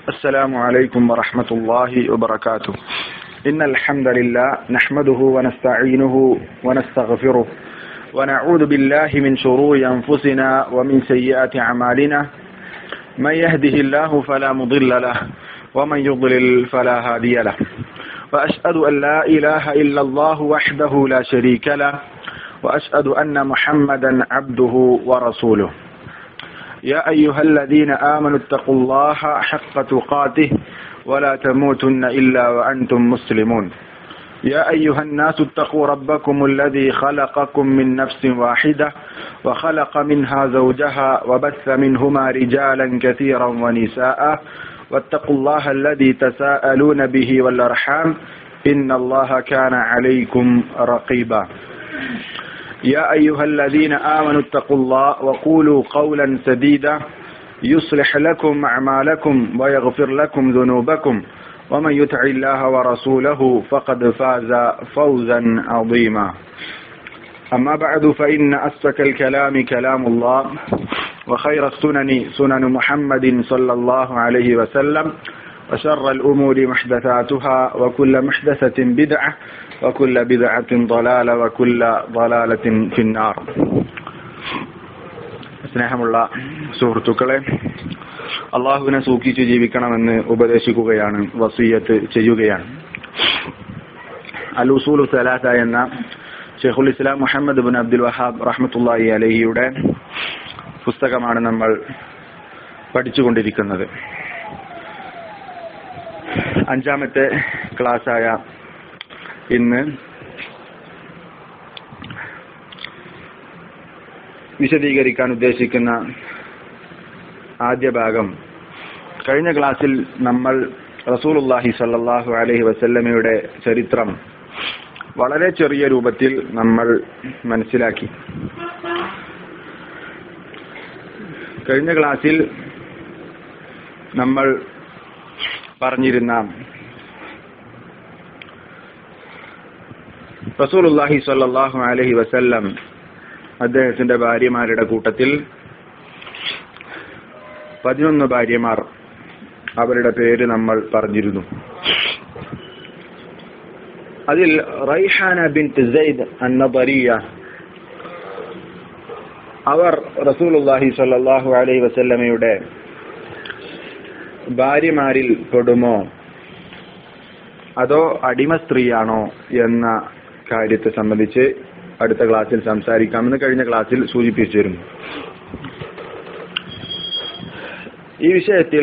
السلام عليكم ورحمة الله وبركاته إن الحمد لله نحمده ونستعينه ونستغفره ونعوذ بالله من شرور أنفسنا ومن سيئات أعمالنا من يهده الله فلا مضل له ومن يضلل فلا هادي له وأشهد أن لا إله إلا الله وحده لا شريك له وأشهد أن محمدا عبده ورسوله يا أيها الذين آمنوا اتقوا الله حق تقاته ولا تموتن إلا وأنتم مسلمون يا أيها الناس اتقوا ربكم الذي خلقكم من نفس واحدة وخلق منها زوجها وبث منهما رجالا كثيرا ونساء واتقوا الله الذي تساءلون به والأرحام إن الله كان عليكم رقيبا يا أيها الذين آمنوا اتقوا الله وقولوا قولا سديدا يصلح لكم أعمالكم ويغفر لكم ذنوبكم ومن يطع الله ورسوله فقد فاز فوزا عظيما أما بعد فإن أسفك الكلام كلام الله وخير السنن سنن محمد صلى الله عليه وسلم وشر الأمور محدثاتها وكل محدثة بدعة وكل بدعة ضلالة وكل ضلالة في النار സ്നേഹമുള്ള സുഹൃത്തുക്കളെ അള്ളാഹുവിനെ സൂക്ഷിച്ച് ജീവിക്കണമെന്ന് ഉപദേശിക്കുകയാണ് വസീയത്ത് ചെയ്യുകയാണ് അൽ ഉസൂലു സലാത്ത എന്ന ഷെയ്ഖുൽ ഇസ്ലാം മുഹമ്മദ് ബിൻ അബ്ദുൽ വഹാബ് റഹ്മത്തുല്ലാഹി അലഹിയുടെ പുസ്തകമാണ് നമ്മൾ പഠിച്ചുകൊണ്ടിരിക്കുന്നത് അഞ്ചാമത്തെ ക്ലാസ്സായ ഇന്ന് വിശദീകരിക്കാൻ ഉദ്ദേശിക്കുന്ന ആദ്യ ഭാഗം കഴിഞ്ഞ ക്ലാസ്സിൽ നമ്മൾ റസൂലുല്ലാഹി സല്ലാഹു അലഹി വസല്ലമയുടെ ചരിത്രം വളരെ ചെറിയ രൂപത്തിൽ നമ്മൾ മനസ്സിലാക്കി കഴിഞ്ഞ ക്ലാസ്സിൽ നമ്മൾ പറഞ്ഞിരുന്ന റസൂലുല്ലാഹി സ്വല്ലല്ലാഹു അലൈഹി വസല്ലം അദ്ദേഹത്തിന്റെ ഭാര്യമാരുടെ കൂട്ടത്തിൽ പതിനൊന്ന് ഭാര്യമാർ അവരുടെ പേര് നമ്മൾ പറഞ്ഞിരുന്നു അതിൽ റൈഹാന ബിൻ സെയ്ദ് അന്നബരിയ അവർ റസൂലുല്ലാഹി സ്വല്ലല്ലാഹു അലൈഹി വസല്ലമയുടെ ഭാര്യമാരിൽ പെടുമോ അതോ അടിമ സ്ത്രീയാണോ എന്ന കാര്യത്തെ സംബന്ധിച്ച് അടുത്ത ക്ലാസ്സിൽ സംസാരിക്കാമെന്ന് കഴിഞ്ഞ ക്ലാസ്സിൽ സൂചിപ്പിച്ചിരുന്നു ഈ വിഷയത്തിൽ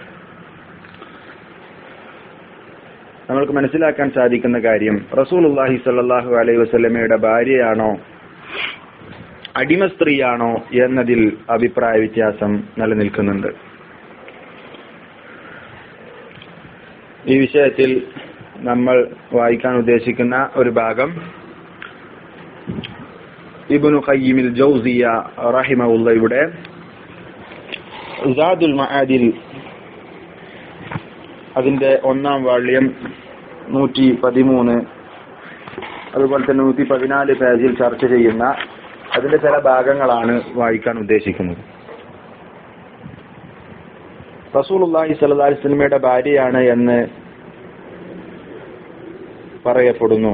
നമ്മൾക്ക് മനസ്സിലാക്കാൻ സാധിക്കുന്ന കാര്യം റസൂൽ അള്ളാഹി സല്ലാഹു അലൈഹി വസ്ലമയുടെ ഭാര്യയാണോ അടിമ സ്ത്രീയാണോ എന്നതിൽ അഭിപ്രായ വ്യത്യാസം നിലനിൽക്കുന്നുണ്ട് ഈ വിഷയത്തിൽ നമ്മൾ വായിക്കാൻ ഉദ്ദേശിക്കുന്ന ഒരു ഭാഗം ഇബുനു ഖയ്യിമിൽ ജൗസിയ റഹിമഉള്ളയുടെ സാദുൽ മആദിൽ അതിന്റെ ഒന്നാം വാള്യം നൂറ്റി പതിമൂന്ന് അതുപോലെ തന്നെ നൂറ്റി പതിനാല് പേജിൽ ചർച്ച ചെയ്യുന്ന അതിന്റെ ചില ഭാഗങ്ങളാണ് വായിക്കാൻ ഉദ്ദേശിക്കുന്നത് റസൂലുള്ളാഹി സ്വല്ലല്ലാഹി അലൈഹി വസല്ലമയുടെ ഭാര്യയാണ് എന്ന് പറയപ്പെടുന്നു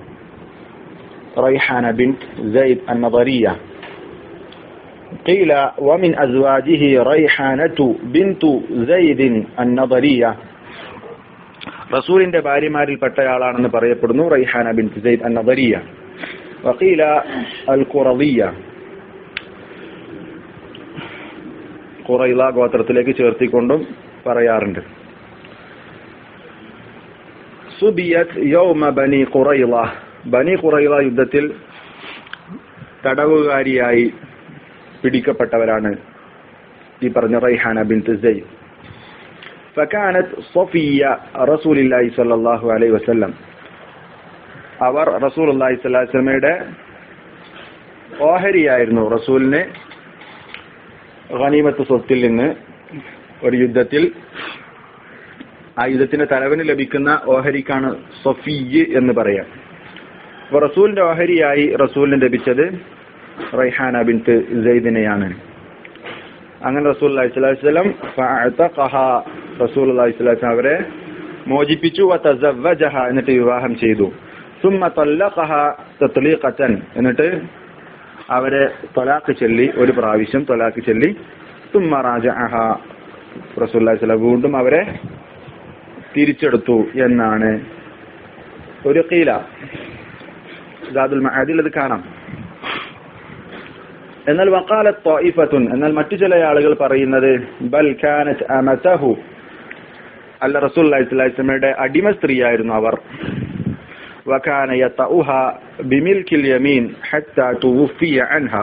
റൈഹാന ബിൻത് زيد النظرية قيل ومن أزواجه ريحانة بنت زيد النظرية റസൂലിന്റെ ഭാര്യമാരിൽപ്പെട്ടയാളാണെന്ന് പറയപ്പെടുന്നു റൈഹാന ബിൻ സെയ്ദ് അന്നദരിയ വക്കീല അൽ ഖുറദിയ ഖുറൈല ഗോത്രത്തിലേക്ക് ചേർത്തിക്കൊണ്ടും പറയാറുണ്ട് സുബിയത് യൗമ ബനി ഖുറൈല ബനി ഖുറൈല യുദ്ധത്തിൽ തടവുകാരിയായി പിടിക്കപ്പെട്ടവരാണ് ഈ പറഞ്ഞ റൈഹാന ബിൻ സെയ്ദ് فكانت صفية رسول الله صلى الله عليه وسلم അവർ റസൂൽ അള്ളാഹി സ്വലാസ്ലമയുടെ ഓഹരിയായിരുന്നു റസൂലിന് ഖനീമത്ത് സ്വത്തിൽ നിന്ന് ഒരു യുദ്ധത്തിൽ ആ യുദ്ധത്തിന്റെ തലവന് ലഭിക്കുന്ന ഓഹരിക്കാണ് സൊഫിയ് എന്ന് പറയാം അപ്പൊ റസൂലിന്റെ ഓഹരിയായി റസൂലിന് ലഭിച്ചത് റൈഹാന ബിൻത്ത് സെയ്ദിനെയാണ് അങ്ങനെ റസൂൽ അലൈഹി സ്വലം റസൂൽ അള്ളാഹിസ്ലാം അവരെ മോചിപ്പിച്ചു വതസവ്വജഹ എന്നിട്ട് വിവാഹം ചെയ്തു സുമ്മ തല്ലഖഹ തത്ലീഖത്തൻ എന്നിട്ട് അവരെ തൊലാക്ക് ചൊല്ലി ഒരു പ്രാവശ്യം തൊലാക്ക് ചൊല്ലി സുമ്മ റാജഅഹ റസൂലുള്ളാഹി സ്വല്ലല്ലാഹു വീണ്ടും അവരെ തിരിച്ചെടുത്തു എന്നാണ് ഒരു കീല സാദുൽ മഅദിൽ അത് കാണാം എന്നാൽ വക്കാലത്ത് ത്വായിഫത്തുൻ എന്നാൽ മറ്റു ചില ആളുകൾ പറയുന്നത് ബൽ കാനത്ത് അമതഹു അല്ല റസൂൽ അലൈഹിസ്ലാമയുടെ അടിമ സ്ത്രീയായിരുന്നു അവർ وكان يطأها بملك اليمين حتى توفي عنها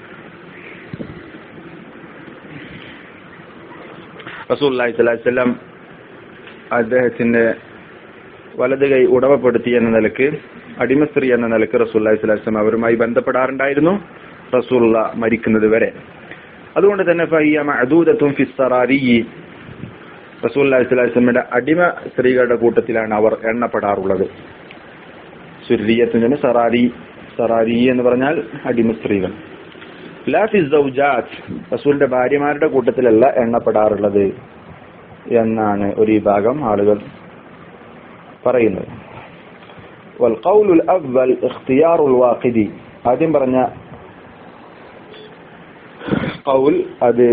റസൂൽ അലൈഹിസ്ലാം അദ്ദേഹത്തിന്റെ വലത് കൈ ഉടമപ്പെടുത്തി എന്ന നിലക്ക് അടിമ സ്ത്രീ എന്ന നിലക്ക് റസൂൽ അലൈഹിസ്ലാം അവരുമായി ബന്ധപ്പെടാറുണ്ടായിരുന്നു റസൂള്ള മരിക്കുന്നത് വരെ അതുകൊണ്ട് തന്നെ ഫയ്യ മഅദൂദത്തും ഫിസ്സറാരി റസൂൽ അലൈഹിസ്ലാമിന്റെ അടിമ സ്ത്രീകളുടെ കൂട്ടത്തിലാണ് അവർ എണ്ണപ്പെടാറുള്ളത് സുരീയത്തിന് സറാരി സറാരി എന്ന് പറഞ്ഞാൽ അടിമ സ്ത്രീകൾ ലാ ഫിസൗജാത്ത് റസൂലിന്റെ ഭാര്യമാരുടെ കൂട്ടത്തിലല്ല എണ്ണപ്പെടാറുള്ളത് എന്നാണ് ഒരു വിഭാഗം ആളുകൾ പറയുന്നത് والقول الأول اختيار الواقدي ആദ്യം പറഞ്ഞ കൗൽ അത്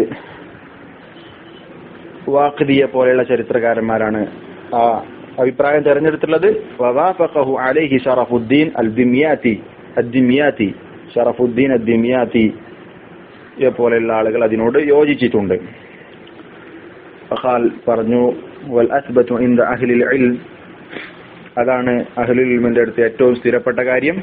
വാഖിദിയെ പോലെയുള്ള ചരിത്രകാരന്മാരാണ് ആ അഭിപ്രായം തെരഞ്ഞെടുത്തുള്ളത് വവാഫഖഹു അലൈഹി ഷറഫുദ്ദീൻ അൽ ദിമിയാത്തി അദ്ദിമിയാത്തി ഷറഫുദ്ദീൻ അദ്ദിമിയാത്തി പോലെയുള്ള ആളുകൾ അതിനോട് യോജിച്ചിട്ടുണ്ട് ഫഖാൽ പറഞ്ഞു വൽ അസ്ബത്തു ഇൻദ അഹ്ലിൽ ഇൽം അതാണ് അഹ്ലുൽ ഇൽമിന്റെ അടുത്ത് ഏറ്റവും സ്ഥിരപ്പെട്ട കാര്യം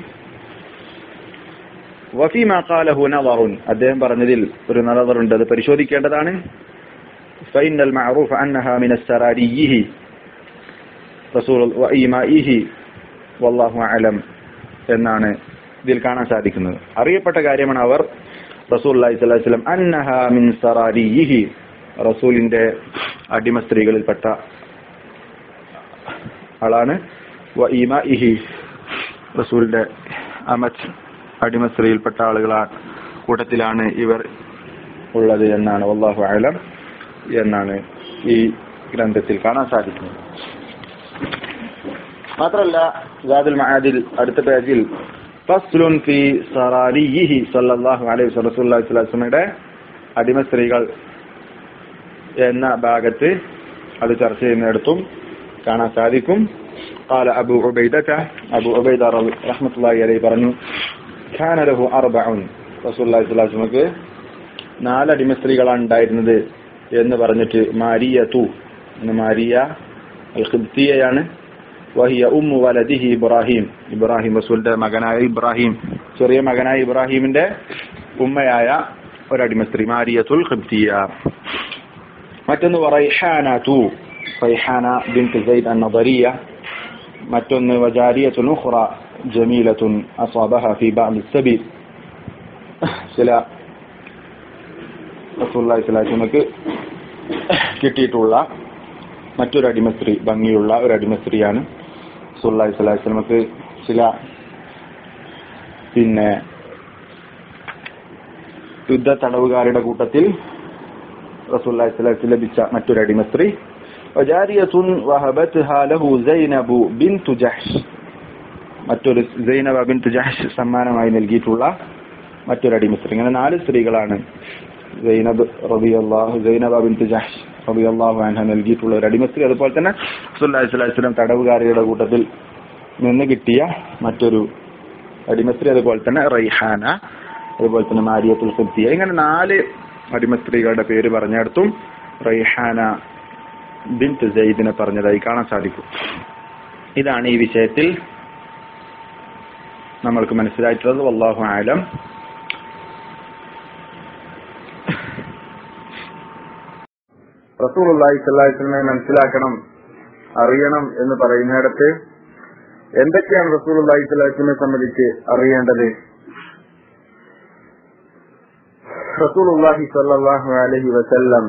വഫീമ ഖാലഹു നദറുൻ അദ്ദേഹം പറഞ്ഞതിൽ ഒരു നദറുണ്ട് അത് പരിശോധിക്കേണ്ടതാണ് ഫൈനൽ മഅറൂഫ് അന്നഹ മിന സറാരിയിഹി റസൂൽ വഈമാഇഹി വല്ലാഹു അലം എന്നാണ് ഇതിൽ കാണാൻ സാധിക്കുന്നത് അറിയപ്പെട്ട കാര്യമാണ് അവർ റസൂൽ അലൈഹി സ്വലാഹു വസ്ലം അന്നഹ മിൻ സറാരിയിഹി റസൂലിന്റെ അടിമ സ്ത്രീകളിൽപ്പെട്ട ആളാണ് വഈമാഇഹി റസൂലിന്റെ അമത് അടിമ സ്ത്രീയിൽപ്പെട്ട ആളുകളാണ് കൂട്ടത്തിലാണ് ഇവർ ഉള്ളത് എന്നാണ് വല്ലാഹു അലം എന്നാണ് ഈ ഗ്രന്ഥത്തിൽ കാണാൻ സാധിക്കുന്നത് മാത്രമല്ല ജാദുൽ മഹാദിൽ അടുത്ത പേജിൽ ഫസ്ലുൻ ഫി സറാരിയിഹി സല്ലല്ലാഹു അലൈഹി റസൂലുള്ളാഹി സ്വല്ലല്ലാഹു അലൈഹി വസല്ലമയുടെ അടിമ സ്ത്രീകൾ എന്ന ഭാഗത്ത് അത് ചർച്ച ചെയ്യുന്നിടത്തും കാണാൻ സാധിക്കും قال أبو عبيدة أبو عبيدة رحمة الله عليه പറഞ്ഞു كان له أربع رسول الله صلى الله عليه وسلم നാല് അടിമ സ്ത്രീകളാണ് ഉണ്ടായിരുന്നത് എന്ന് പറഞ്ഞിട്ട് മാരിയ തു മാരിയ അൽ ഖിബ്തിയയാണ് വഹിയ ഉമ്മു വലദിഹി ഇബ്രാഹിം ഇബ്രാഹിം റസൂലിന്റെ മകനായ ഇബ്രാഹിം ചെറിയ മകനായ ഇബ്രാഹിമിന്റെ ഉമ്മയായ ഒരടിമ സ്ത്രീ മാരിയത്തുൽ ഖിബ്തിയ മറ്റൊന്ന് റൈഹാന തു റൈഹാന ബിൻത് സൈദ് അന്നദരിയ മറ്റൊന്ന് വജാരിയത്തുൽ ഉഖ്റ ജമീലത്തുൻ അസാബഹ ഫി ബഅദ് സബീൽ ചില റസൂലുള്ളാഹി സ്വല്ലല്ലാഹു അലൈഹി വസല്ലമക്ക് കിട്ടിയിട്ടുള്ള മറ്റൊരു അടിമ സ്ത്രീ ഭംഗിയുള്ള ഒരു അടിമ സ്ത്രീയാണ് സുല്ലാഹി സ്വലാഹി സ്വലമക്ക് ചില പിന്നെ യുദ്ധ തടവുകാരുടെ കൂട്ടത്തിൽ റസൂല്ലാഹി സ്വലാഹി ലഭിച്ച മറ്റൊരു അടിമ സ്ത്രീ വജാരിയത്തുൻ വഹബത്ഹാ ലഹു സൈനബു ബിൻതു ജഹ്ഷ് മറ്റൊരു സൈനബ ബിൻതു ജഹ്ഷ് സമ്മാനമായി നൽകിയിട്ടുള്ള മറ്റൊരു അടിമ സ്ത്രീ ഇങ്ങനെ നാല് സ്ത്രീകളാണ് സൈനബ് റബിയല്ലാഹു സൈനബ ബിൻതു ജഹ്ഷ് റബിയല്ലാഹു അൻഹ നൽകിയിട്ടുള്ള ഒരു അടിമ സ്ത്രീ അതുപോലെ തന്നെ സുല്ലാഹി സ്വലാഹി സ്വലം തടവുകാരിയുടെ കൂട്ടത്തിൽ നിന്ന് കിട്ടിയ മറ്റൊരു അടിമ സ്ത്രീ അതുപോലെ തന്നെ റൈഹാന അതുപോലെ തന്നെ മാരിയത്തുൽ ഖുദ്ദിയ ഇങ്ങനെ നാല് അടിമ സ്ത്രീകളുടെ പേര് പറഞ്ഞിടത്തും റൈഹാന ബിൻ സെയ്ദിനെ പറഞ്ഞതായി കാണാൻ സാധിക്കും ഇതാണ് ഈ വിഷയത്തിൽ നമ്മൾക്ക് മനസ്സിലായിട്ടുള്ളത് വല്ലാഹു ആലം റസൂലുള്ളാഹി സ്വല്ലല്ലാഹി അലൈഹി വസല്ലമയെ മനസ്സിലാക്കണം അറിയണം എന്ന് പറയുന്നിടത്ത് എന്തൊക്കെയാണ് റസൂലുള്ളാഹി സ്വല്ലല്ലാഹി അലൈഹി വസല്ലമയെ സംബന്ധിച്ച് അറിയേണ്ടത് റസൂലുള്ളാഹി സ്വല്ലല്ലാഹു അലൈഹി വസല്ലം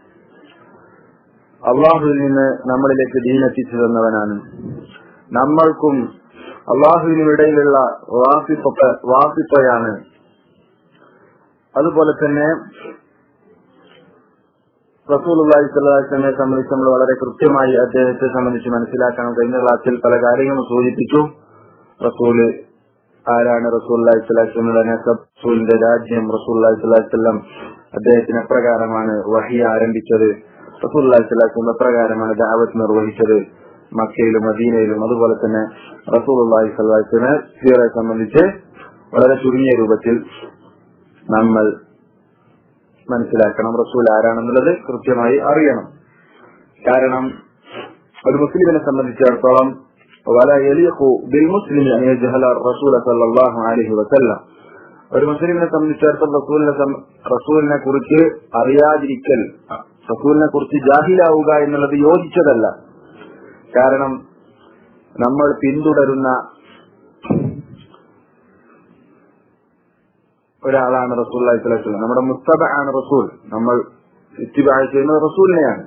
അള്ളാഹുവിൽ നിന്ന് നമ്മളിലേക്ക് ദീനെത്തിച്ചു തന്നവനാണ് നമ്മൾക്കും അള്ളാഹുവിനും ഇടയിലുള്ള വാസിപ്പ വാസിപ്പയാണ് അതുപോലെ തന്നെ റസൂലുള്ളാഹി സ്വല്ലല്ലാഹി അലൈഹി വസല്ലമയെ സംബന്ധിച്ച് നമ്മൾ വളരെ കൃത്യമായി അദ്ദേഹത്തെ സംബന്ധിച്ച് മനസ്സിലാക്കണം കഴിഞ്ഞ ക്ലാസ്സിൽ പല കാര്യങ്ങളും സൂചിപ്പിച്ചു റസൂല് ആരാണ് റസൂലുള്ളാഹി സ്വല്ലല്ലാഹി അലൈഹി വസല്ലമയുടെ നസബ് റസൂലിന്റെ രാജ്യം റസൂലുള്ളാഹി സ്വല്ലല്ലാഹി അലൈഹി വസല്ലം അദ്ദേഹത്തിന് എപ്രകാരമാണ് വഹി ആരംഭിച്ചത് റസൂലുള്ളാഹി സ്വല്ലല്ലാഹി അലൈഹി വസല്ലം എപ്രകാരമാണ് ദഅവത്ത് നിർവഹിച്ചത് മക്കയിലും മദീനയിലും അതുപോലെ തന്നെ റസൂലുള്ളാഹി സ്വല്ലല്ലാഹി അലൈഹി വസല്ലമയെ സീറയെ സംബന്ധിച്ച് വളരെ ചുരുങ്ങിയ രൂപത്തിൽ നമ്മൾ മനസ്സിലാക്കണം റസൂൽ ആരാണെന്നുള്ളത് കൃത്യമായി അറിയണം കാരണം ഒരു മുസ്ലിമിനെ സംബന്ധിച്ചിടത്തോളം വല യലീഖു ബിൽ മുസ്ലിം അൻ യജ്ഹല റസൂല സല്ലല്ലാഹു അലൈഹി വസല്ലം ഒരു മുസ്ലിമിനെ സംബന്ധിച്ചിടത്തോളം റസൂലിനെ സം- റസൂലിനെ കുറിച്ച് അറിയാതിരിക്കൽ റസൂലിനെ കുറിച്ച് ജാഹിലാവുക എന്നുള്ളത് യോജിച്ചതല്ല കാരണം നമ്മൾ പിന്തുടരുന്ന ഒരാളാണ് റസൂൽ അലൈഹിസ്ലാം നമ്മുടെ മുസ്തബ ആണ് റസൂൽ നമ്മൾ ഇത്തിബാ ചെയ്യുന്നത് റസൂലിനെയാണ്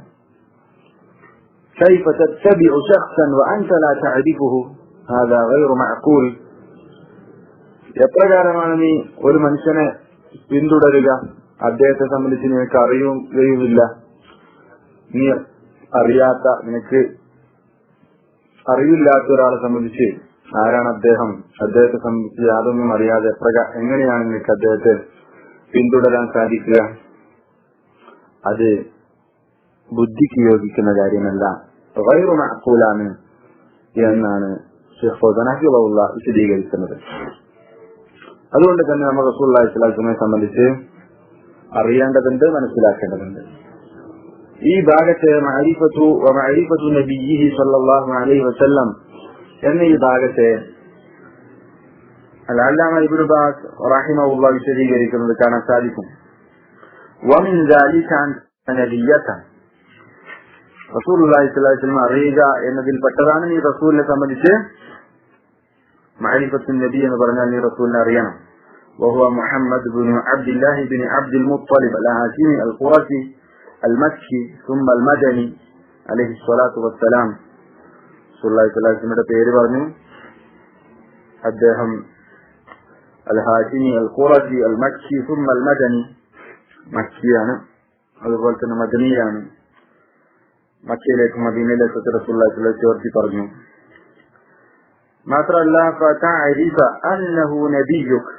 كيف تتبع شخصا وأنت لا تعرفه هذا غير معقول എപ്രകാരമാണ് നീ ഒരു മനുഷ്യനെ പിന്തുടരുക അദ്ദേഹത്തെ സംബന്ധിച്ച് നിനക്ക് അറിയുകയുമില്ല നീ അറിയാത്ത നിനക്ക് അറിവില്ലാത്ത ഒരാളെ സംബന്ധിച്ച് ആരാണ് അദ്ദേഹം അദ്ദേഹത്തെ സംബന്ധിച്ച് യാതൊന്നും അറിയാതെ പ്രകാ എങ്ങനെയാണ് നിനക്ക് അദ്ദേഹത്തെ പിന്തുടരാൻ സാധിക്കുക അത് ബുദ്ധിക്ക് യോജിക്കുന്ന കാര്യമല്ല വൈറു മഅഖൂലാണ് എന്നാണ് ഷെയ്ഖ് ഫൗസാൻ ഹഫിളഹുള്ള വിശദീകരിക്കുന്നത് അതുകൊണ്ട് തന്നെ നമ്മൾ റസൂൽ ഇസ്ലാമിനെ സംബന്ധിച്ച് അറിയേണ്ടതുണ്ട് മനസ്സിലാക്കേണ്ടതുണ്ട് ഈ ഭാഗത്ത് മഅരിഫത്തു വ മഅരിഫത്തു നബിയിഹി സല്ലല്ലാഹു അലൈഹി വസല്ലം എന്ന ഈ ഭാഗത്തെ അല്ലാമ ഇബ്നു ബാസ് റഹിമഹുള്ള വിശദീകരിക്കുന്നത് കാണാൻ സാധിക്കും ومن ذلك عن نبيته റസൂൽ അള്ളാഹിസ്ലാം അറിയുക എന്നതിൽ പെട്ടതാണ് നീ റസൂലിനെ സംബന്ധിച്ച് മഹരിഫത്തുൻ നബി എന്ന് പറഞ്ഞാൽ നീ റസൂലിനെ അറിയണം وهو محمد بن عبد الله بن عبد المطلب الهاشمي القرشي المكي ثم المدني عليه الصلاة والسلام സുല്ലാസ്ലാമിയുടെ പേര് പറഞ്ഞു അദ്ദേഹം അൽ ഹാഷിമി അൽ ഖുറജി അൽ മക്കി സും അൽ മദനി മക്കിയാണ് അതുപോലെ തന്നെ മദനിയാണ് മക്കയിലേക്കും മദീനയിലേക്കൊക്കെ റസൂല്ലാസ്ല ചേർത്തി പറഞ്ഞു മാത്രമല്ല ഫതഅരിഫ അന്നഹു നബിയുക്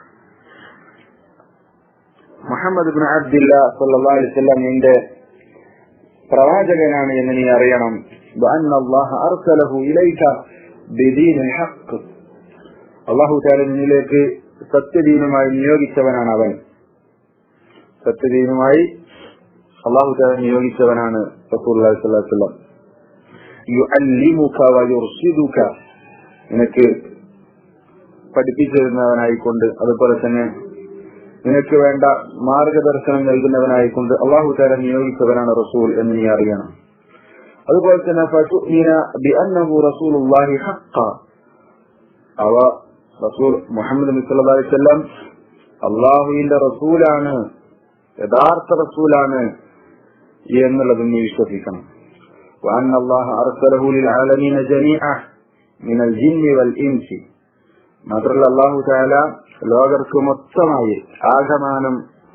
മുഹമ്മദ് ബിൻ അബ്ദില്ല സല്ലല്ലാഹു അലൈഹി വസല്ലം നിന്റെ പ്രവാചകനാണ് എന്ന് നീ അറിയണം وأن الله أرسله إليك بدين الحق അള്ളാഹു താല നിന്നിലേക്ക് സത്യദീനുമായി നിയോഗിച്ചവനാണ് അവൻ സത്യദീനുമായി അള്ളാഹു താല നിയോഗിച്ചവനാണ് റസൂലുള്ളാഹി സ്വല്ലല്ലാഹു അലൈഹി വസല്ലം യുഅല്ലിമുക വയുർഷിദുക നിനക്ക് പഠിപ്പിച്ചു തരുന്നവനായിക്കൊണ്ട് അതുപോലെ തന്നെ നിനക്ക് വേണ്ട മാർഗദർശനം നൽകുന്നവനായിക്കൊണ്ട് അള്ളാഹു താല നിയോഗിച്ചവനാണ് റസൂൽ എന്ന് നീ അറിയണം അതുപോലെ തന്നെ ഫതുഅ്മിന ബിഅന്നഹു റസൂലുള്ളാഹി ഹഖ്ഖ അവ റസൂൽ മുഹമ്മദ് നബി സല്ലല്ലാഹു അലൈഹി വസല്ലം അള്ളാഹുവിന്റെ റസൂലാണ് യഥാർത്ഥ റസൂലാണ് എന്നുള്ളത് നീ വിശ്വസിക്കണം وأن الله أرسله للعالمين جميعا من الجن والإنس മാത്രമല്ല അള്ളാഹു താല ലോകർക്ക് മൊത്തമായി ആകമാനം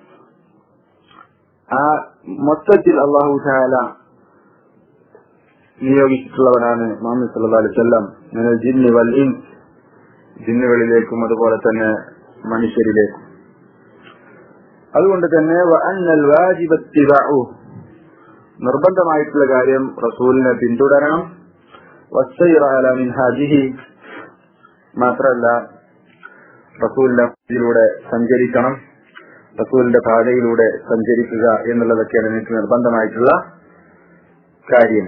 ആ മൊത്തത്തിൽ അള്ളാഹു താല നിയോഗിച്ചിട്ടുള്ളവനാണ് മുഹമ്മദ് സല്ലല്ലാഹു അലൈഹി വസല്ലം മിനൽ ജിന്നി വൽ ഇൻസ് ജിന്നുകളിലേക്കും അതുപോലെ തന്നെ മനുഷ്യരിലേക്കും അതുകൊണ്ട് തന്നെ വഅന്നൽ വാജിബ ഇത്തിബാഉ നിർബന്ധമായിട്ടുള്ള കാര്യം റസൂലിനെ പിന്തുടരണം വസ്സൈറ അലാ മിൻഹാജിഹി മാത്രമല്ല റസൂലിന്റെ ഇതിലൂടെ സഞ്ചരിക്കണം റസൂലിന്റെ പാതയിലൂടെ സഞ്ചരിക്കുക എന്നുള്ളതൊക്കെയാണ് എനിക്ക് നിർബന്ധമായിട്ടുള്ള കാര്യം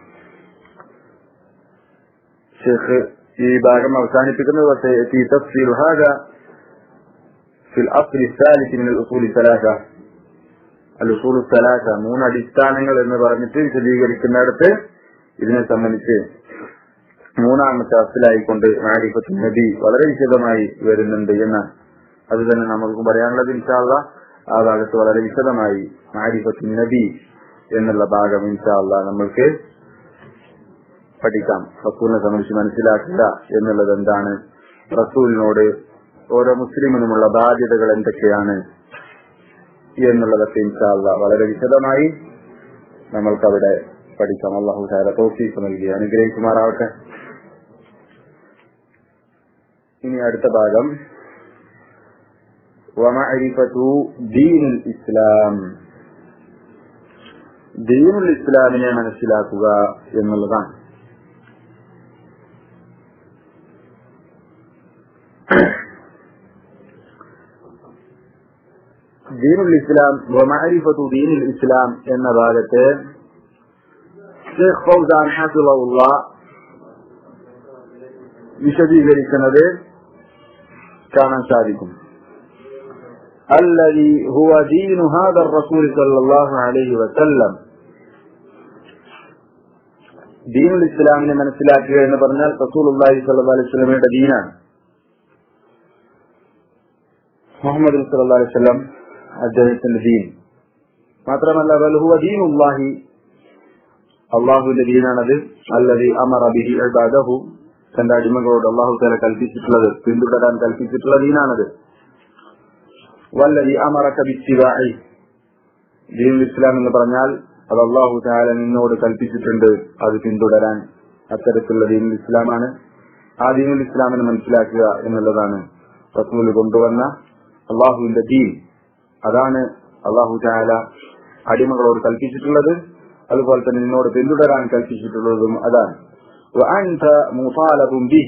ഷെയ്ഖ് ഈ ഭാഗം അവസാനിപ്പിക്കുന്നത് وسيأتي تفصيل هذا في الأصل الثالث من الأصول الثلاثة الأصول الثلاثة മൂന്ന് അടിസ്ഥാനങ്ങൾ എന്ന് പറഞ്ഞിട്ട് വിശദീകരിക്കുന്നിടത്ത് ഇതിനെ സംബന്ധിച്ച് മൂന്നാമത്തെ അസിലായിക്കൊണ്ട് മാരിഫത്ത് നബി വളരെ വിശദമായി വരുന്നുണ്ട് എന്ന് അത് തന്നെ നമുക്ക് പറയാനുള്ളത് ഇൻഷാല്ല ആ ഭാഗത്ത് വളരെ വിശദമായി മാരിഫത്ത് നബി എന്നുള്ള ഭാഗം ഇൻഷാല്ല നമ്മൾക്ക് പഠിക്കാം റസൂലിനെ സംബന്ധിച്ച് മനസ്സിലാക്കുക എന്നുള്ളത് എന്താണ് റസൂലിനോട് ഓരോ മുസ്ലിമിനുമുള്ള ബാധ്യതകൾ എന്തൊക്കെയാണ് എന്നുള്ളതൊക്കെ ഇൻഷാല്ല വളരെ വിശദമായി നമ്മൾക്ക് അവിടെ പഠിക്കാം അള്ളാഹു താര തോഫീക്ക് നൽകി അനുഗ്രഹിക്കുമാറാവട്ടെ ഇനി അടുത്ത ഭാഗം വമഅരിഫതു ദീനുൽ ഇസ്ലാം ദീനുൽ ഇസ്ലാമിനെ മനസ്സിലാക്കുക എന്നുള്ളതാണ് ദീനുൽ ഇസ്ലാം വമഅരിഫതു ദീനുൽ ഇസ്ലാം എന്ന ഭാഗത്തെ ഷെയ്ഖ് ഫൗസാൻ ഹാഫിളഹുള്ള വിശദീകരിക്കുന്നത് കാണാൻ സാധിക്കും الذي هو دين هذا الرسول صلى الله عليه وسلم ദീനുൽ ഇസ്ലാമിനെ മനസ്സിലാക്കുക എന്ന് പറഞ്ഞാൽ റസൂൽ അള്ളാഹി സല്ലാ അലൈഹി സ്വലമയുടെ ദീനാണ് മുഹമ്മദ് സല്ലാ അലൈഹി സ്വലം അദ്ദേഹത്തിന്റെ ദീൻ മാത്രമല്ല വൽഹുവ ദീനുല്ലാഹി അള്ളാഹുവിന്റെ ദീനാണത് അല്ലതി അമർ അബിഹി അൽബാദഹു തന്റെ അടിമകളോട് അള്ളാഹു തല കൽപ്പിച്ചിട്ടുള്ളത് പിന്തുടരാൻ കൽപ്പിച്ചിട്ടുള്ള ദീനാണത് വല്ലതി അമറക്ക ബിത്തിവായി ദീനുൽ ഇസ്ലാം എന്ന് പറഞ്ഞാൽ അത് അള്ളാഹു താല നിന്നോട് കൽപ്പിച്ചിട്ടുണ്ട് അത് പിന്തുടരാൻ അത്തരത്തിലുള്ള ദീനുൽ ഇസ്ലാമാണ് ആ ദീനുൽ ഇസ്ലാമിനെ മനസ്സിലാക്കുക എന്നുള്ളതാണ് റസൂൽ കൊണ്ടുവന്ന അള്ളാഹുവിന്റെ ദീൻ അതാണ് അള്ളാഹു താല അടിമകളോട് കൽപ്പിച്ചിട്ടുള്ളത് അതുപോലെ തന്നെ നിന്നോട് പിന്തുടരാൻ കൽപ്പിച്ചിട്ടുള്ളതും അതാണ് وأنت مطالب به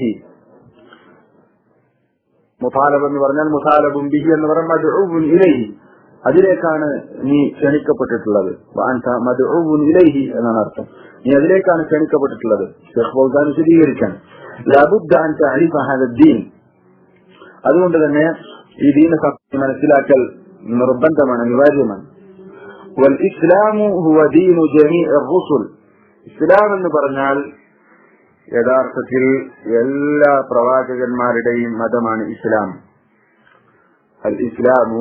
മുതാലബ് എന്ന് പറഞ്ഞാൽ മുതാലബും ബിഹി എന്ന് പറഞ്ഞാൽ മദ്ഉബുൻ ഇലൈഹി അതിലേക്കാണ് നീ ക്ഷണിക്കപ്പെട്ടിട്ടുള്ളത് മദ്ഉബുൻ ഇലൈഹി എന്നാണ് അർത്ഥം നീ അതിലേക്കാണ് ക്ഷണിക്കപ്പെട്ടിട്ടുള്ളത് ഷെയ്ഖ് ഫൗസാൻ വിശദീകരിക്കാൻ ലബുദ്ദ അൻ തഅരിഫ ഹാദ ദീൻ അതുകൊണ്ട് തന്നെ ഈ ദീന സത്യം മനസ്സിലാക്കൽ നിർബന്ധമാണ് അനിവാര്യമാണ് വൽ ഇസ്ലാമു ഹുവ ദീനു ജമീഅ الرسل ഇസ്ലാം എന്ന് പറഞ്ഞാൽ യഥാർത്ഥത്തിൽ എല്ലാ പ്രവാചകന്മാരുടെയും മതമാണ് ഇസ്ലാം അൽ ഇസ്ലാമു